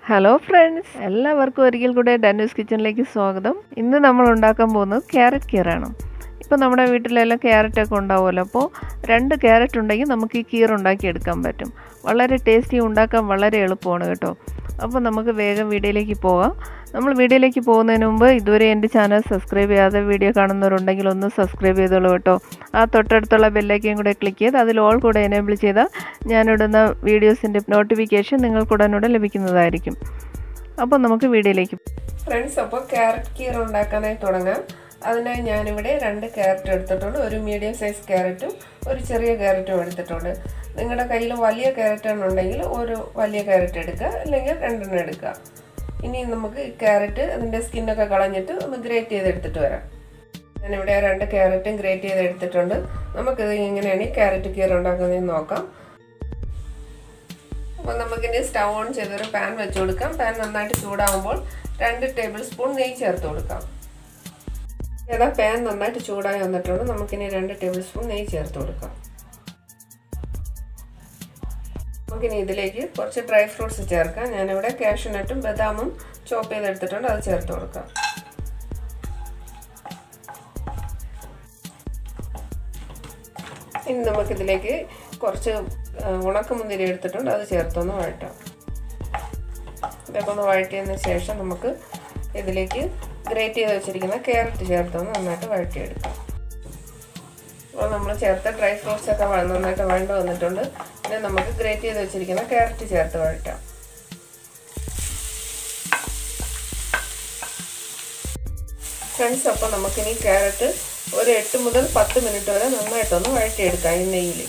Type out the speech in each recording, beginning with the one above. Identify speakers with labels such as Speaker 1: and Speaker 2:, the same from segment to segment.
Speaker 1: hello friends എല്ലാവർക്കും ഒരിക്കൽ കൂടെ ഡാനൂസ് കിച്ചണിലേക്ക് സ്വാഗതം ഇന്ന് നമ്മൾ ഉണ്ടാക്കാൻ പോകുന്നത് ക്യാരറ്റ് കീറാണ് ഇപ്പോൾ നമ്മുടെ വീട്ടിലെല്ലാം ക്യാരറ്റ് ഒക്കെ ഉണ്ടാവുമല്ലോ അപ്പോൾ രണ്ട് ക്യാരറ്റ് ഉണ്ടെങ്കിൽ നമുക്ക് ഈ കീർ ഉണ്ടാക്കി എടുക്കാൻ പറ്റും വളരെ ടേസ്റ്റി ഉണ്ടാക്കാൻ വളരെ എളുപ്പമാണ് കേട്ടോ അപ്പോൾ നമുക്ക് വേഗം വീഡിയോയിലേക്ക് പോകാം നമ്മൾ വീഡിയോയിലേക്ക് പോകുന്നതിന് മുമ്പ് ഇതുവരെ എൻ്റെ ചാനൽ സബ്സ്ക്രൈബ് ചെയ്യാതെ വീഡിയോ കാണുന്നവരുണ്ടെങ്കിൽ ഒന്ന് സബ്സ്ക്രൈബ് ചെയ്തോളൂ കേട്ടോ ആ തൊട്ടടുത്തുള്ള ബെല്ലൈക്കയും കൂടെ ക്ലിക്ക് ചെയ്ത് അതിൽ ഓൾ കൂടെ എനേബിൾ ചെയ്താൽ ഞാനിടുന്ന വീഡിയോസിൻ്റെ നോട്ടിഫിക്കേഷൻ നിങ്ങൾക്ക് ഉടനൂടെ ലഭിക്കുന്നതായിരിക്കും അപ്പോൾ നമുക്ക് വീഡിയോയിലേക്ക്
Speaker 2: ഫ്രണ്ട്സ് അപ്പോൾ ക്യാരറ്റ് കീർ ഉണ്ടാക്കാനായി തുടങ്ങാം അതിനായി ഞാനിവിടെ രണ്ട് ക്യാരറ്റ് എടുത്തിട്ടുണ്ട് ഒരു മീഡിയം സൈസ് ക്യാരറ്റും ഒരു ചെറിയ ക്യാരറ്റും എടുത്തിട്ടുണ്ട് നിങ്ങളുടെ കയ്യിൽ വലിയ ക്യാരറ്റാണ് ഉണ്ടെങ്കിൽ ഒരു വലിയ ക്യാരറ്റ് എടുക്കുക അല്ലെങ്കിൽ രണ്ടെണ്ണം എടുക്കുക ഇനി നമുക്ക് ഈ ക്യാരറ്റ് അതിൻ്റെ സ്കിന്നൊക്കെ കളഞ്ഞിട്ട് ഒന്ന് ഗ്രേറ്റ് ചെയ്തെടുത്തിട്ട് വരാം ഞാനിവിടെ രണ്ട് ക്യാരറ്റും ഗ്രേറ്റ് ചെയ്തെടുത്തിട്ടുണ്ട് നമുക്കിത് എങ്ങനെയാണ് ഈ ക്യാരറ്റ് കീർ ഉണ്ടാക്കുന്നതെന്ന് നോക്കാം അപ്പോൾ നമുക്കിനി സ്റ്റൗ ഓൺ ചെയ്തൊരു പാൻ വെച്ച് കൊടുക്കാം പാൻ നന്നായിട്ട് ചൂടാകുമ്പോൾ രണ്ട് ടേബിൾ സ്പൂൺ നെയ്യ് ചേർത്ത് കൊടുക്കാം ഏതാ പാൻ നന്നായിട്ട് ചൂടായി വന്നിട്ടുണ്ട് നമുക്കിനി രണ്ട് ടേബിൾ സ്പൂൺ നെയ്യ് ചേർത്ത് കൊടുക്കാം നമുക്കിനി ഇതിലേക്ക് കുറച്ച് ഡ്രൈ ഫ്രൂട്ട്സ് ചേർക്കാം ഞാനിവിടെ കാഷ്യൂനട്ടും ബദാമും ചോപ്പ് ചെയ്തെടുത്തിട്ടുണ്ട് അത് ചേർത്ത് കൊടുക്കാം ഇനി നമുക്കിതിലേക്ക് കുറച്ച് ഉണക്കമുന്തിരി എടുത്തിട്ടുണ്ട് അത് ചേർത്തൊന്ന് വഴറ്റാം ഇതൊക്കെ ഒന്ന് വഴറ്റിയതിന് ശേഷം നമുക്ക് ഇതിലേക്ക് ഗ്രേറ്റ് ചെയ്ത് വെച്ചിരിക്കുന്ന ക്യാരറ്റ് ചേർത്തൊന്ന് നന്നായിട്ട് വഴറ്റിയെടുക്കാം അപ്പോൾ നമ്മൾ ചേർത്ത ഡ്രൈ ഫ്രൂട്ട്സ് ഒക്കെ നന്നായിട്ട് വഴണ്ട് വന്നിട്ടുണ്ട് പിന്നെ നമുക്ക് ഗ്രേറ്റ് ചെയ്ത് വെച്ചിരിക്കുന്ന ക്യാരറ്റ് ചേർത്ത് വഴറ്റാം ഫ്രണ്ട്സ് അപ്പോൾ നമുക്കിനി ക്യാരറ്റ് ഒരു എട്ട് മുതൽ പത്ത് മിനിറ്റ് വരെ നന്നായിട്ടൊന്ന് വഴറ്റിയെടുക്കാം ഈ നെയ്യിൽ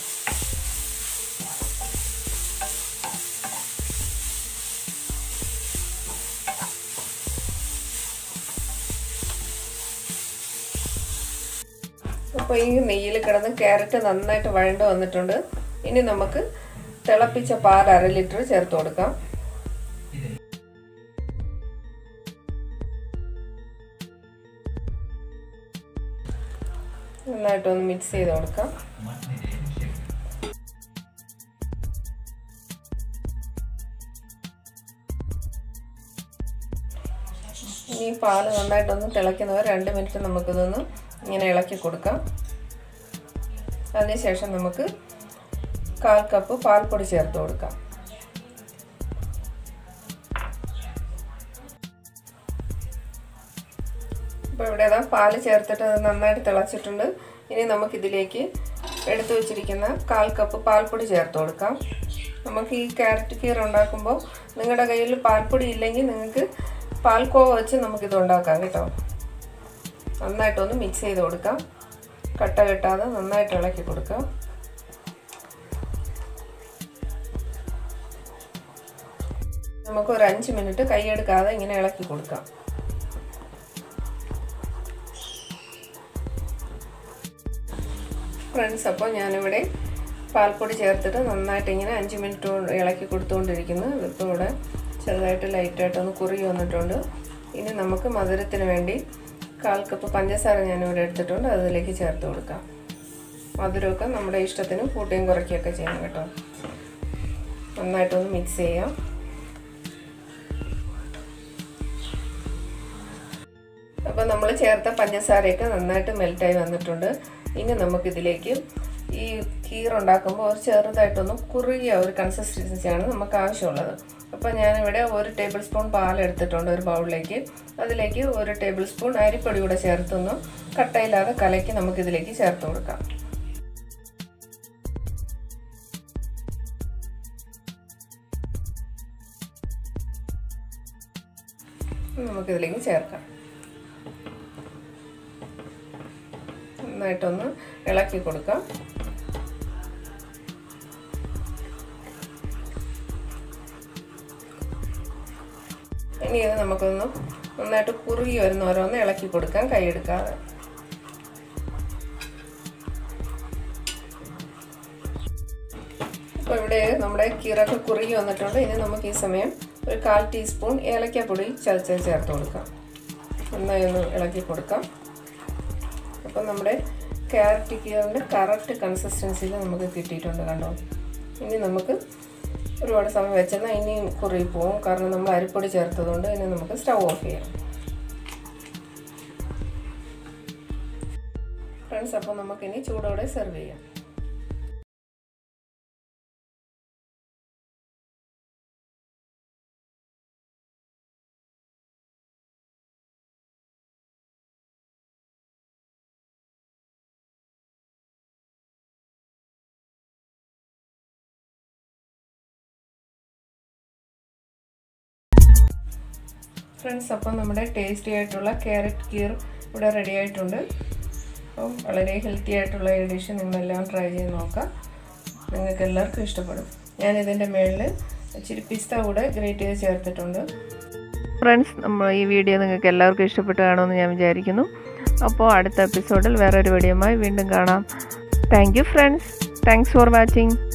Speaker 2: അപ്പോൾ ഈ നെയ്യിൽ കിടന്ന് ക്യാരറ്റ് നന്നായിട്ട് വഴണ്ട് വന്നിട്ടുണ്ട് ഇനി നമുക്ക് തിളപ്പിച്ച പാൽ അര ലിറ്റർ ചേർത്ത് കൊടുക്കാം നന്നായിട്ടൊന്ന് മിക്സ് ചെയ്ത് കൊടുക്കാം ഇനി പാല് നന്നായിട്ടൊന്ന് തിളയ്ക്കുന്നവർ രണ്ട് മിനിറ്റ് നമുക്കിതൊന്ന് ഇങ്ങനെ ഇളക്കി കൊടുക്കാം അതിനുശേഷം നമുക്ക് കാൽ കപ്പ് പാൽപ്പൊടി ചേർത്ത് കൊടുക്കാം ഇപ്പോൾ ഇവിടെ ഏതാ പാല് ചേർത്തിട്ട് അത് നന്നായിട്ട് തിളച്ചിട്ടുണ്ട് ഇനി നമുക്കിതിലേക്ക് എടുത്തു വെച്ചിരിക്കുന്ന കാൽ കപ്പ് പാൽപ്പൊടി ചേർത്ത് കൊടുക്കാം നമുക്ക് ഈ ക്യാരറ്റ് കീർ ഉണ്ടാക്കുമ്പോൾ നിങ്ങളുടെ കയ്യിൽ പാൽപ്പൊടി ഇല്ലെങ്കിൽ നിങ്ങൾക്ക് പാൽക്കോവ വെച്ച് നമുക്കിത് ഉണ്ടാക്കാം കേട്ടോ നന്നായിട്ടൊന്ന് മിക്സ് ചെയ്ത് കൊടുക്കാം കട്ട കെട്ടാതെ നന്നായിട്ട് ഇളക്കി കൊടുക്കാം നമുക്ക് ഒരു അഞ്ച് മിനിറ്റ് കൈയെടുക്കാതെ ഇങ്ങനെ ഇളക്കി കൊടുക്കാം ഫ്രണ്ട്സ് അപ്പോൾ ഞാനിവിടെ പാൽപ്പൊടി ചേർത്തിട്ട് നന്നായിട്ട് ഇങ്ങനെ അഞ്ച് മിനിറ്റ് ഇളക്കി കൊടുത്തുകൊണ്ടിരിക്കുന്നു ഇതിപ്പോൾ ഇവിടെ ചെറുതായിട്ട് ലൈറ്റായിട്ടൊന്ന് കുറുകി വന്നിട്ടുണ്ട് ഇനി നമുക്ക് മധുരത്തിന് വേണ്ടി കാൽ കപ്പ് പഞ്ചസാര ഞാനിവിടെ എടുത്തിട്ടുണ്ട് അതിലേക്ക് ചേർത്ത് കൊടുക്കാം മധുരമൊക്കെ നമ്മുടെ ഇഷ്ടത്തിന് കൂട്ടുകയും കുറയ്ക്കുകയൊക്കെ ചെയ്യാം കേട്ടോ നന്നായിട്ടൊന്ന് മിക്സ് ചെയ്യാം അപ്പോൾ നമ്മൾ ചേർത്ത പഞ്ചസാരയൊക്കെ നന്നായിട്ട് മെൽറ്റായി വന്നിട്ടുണ്ട് ഇനി നമുക്കിതിലേക്ക് ഈ കീർ ഉണ്ടാക്കുമ്പോൾ ഒരു ചെറുതായിട്ടൊന്ന് കുറുകിയ ഒരു കൺസിസ്റ്റൻസിയാണ് നമുക്ക് ആവശ്യമുള്ളത് അപ്പോൾ ഞാനിവിടെ ഒരു ടേബിൾ സ്പൂൺ പാൽ എടുത്തിട്ടുണ്ട് ഒരു ബൗളിലേക്ക് അതിലേക്ക് ഒരു ടേബിൾ സ്പൂൺ അരിപ്പൊടി കൂടെ ചേർത്തൊന്ന് കട്ടയില്ലാതെ കലക്കി നമുക്കിതിലേക്ക് ചേർത്ത് കൊടുക്കാം നമുക്കിതിലേക്ക് ചേർക്കാം നന്നായിട്ടൊന്ന് ഇളക്കി കൊടുക്കാം ഇനി ഇത് നമുക്കൊന്ന് നന്നായിട്ട് കുറുകി വരുന്ന ഓരോന്ന് ഇളക്കി കൊടുക്കാം കൈയെടുക്കാതെ അപ്പോൾ ഇവിടെ നമ്മുടെ കീറൊക്കെ കുറുകി വന്നിട്ടുണ്ട് ഇനി നമുക്ക് ഈ സമയം ഒരു കാൽ ടീസ്പൂൺ ഏലക്കാപ്പൊടി ചതച്ച് ചേർത്ത് കൊടുക്കാം നന്നായി ഒന്ന് ഇളക്കി കൊടുക്കാം അപ്പം നമ്മുടെ ക്യാരറ്റ് കീറിൻ്റെ കറക്റ്റ് കൺസിസ്റ്റൻസിയിൽ നമുക്ക് കിട്ടിയിട്ടുണ്ട് കണ്ടോ ഇനി നമുക്ക് ഒരുപാട് സമയം വെച്ചെന്നാൽ ഇനിയും കുറുകി പോകും കാരണം നമ്മൾ അരിപ്പൊടി ചേർത്തതുകൊണ്ട് ഇനി നമുക്ക് സ്റ്റൗ ഓഫ് ചെയ്യാം ഫ്രണ്ട്സ് അപ്പോൾ നമുക്കിനി ചൂടോടെ സെർവ് ചെയ്യാം ഫ്രണ്ട്സ് അപ്പം നമ്മുടെ ടേസ്റ്റി ആയിട്ടുള്ള ക്യാരറ്റ് കീർ ഇവിടെ റെഡി ആയിട്ടുണ്ട് അപ്പം വളരെ ഹെൽത്തി ആയിട്ടുള്ള ഈ ഡിഷ് നിങ്ങളെല്ലാം ട്രൈ ചെയ്ത് നോക്കാം നിങ്ങൾക്ക് എല്ലാവർക്കും ഇഷ്ടപ്പെടും ഞാൻ ഇതിൻ്റെ മേളിൽ ഇച്ചിരി പിസ്ത കൂടെ ഗ്രേറ്റ് ചെയ്ത് ചേർത്തിട്ടുണ്ട്
Speaker 1: ഫ്രണ്ട്സ് നമ്മൾ ഈ വീഡിയോ നിങ്ങൾക്ക് എല്ലാവർക്കും ഇഷ്ടപ്പെട്ട് കാണുമെന്ന് ഞാൻ വിചാരിക്കുന്നു അപ്പോൾ അടുത്ത എപ്പിസോഡിൽ വേറൊരു വീഡിയോയുമായി വീണ്ടും കാണാം thank you friends thanks for watching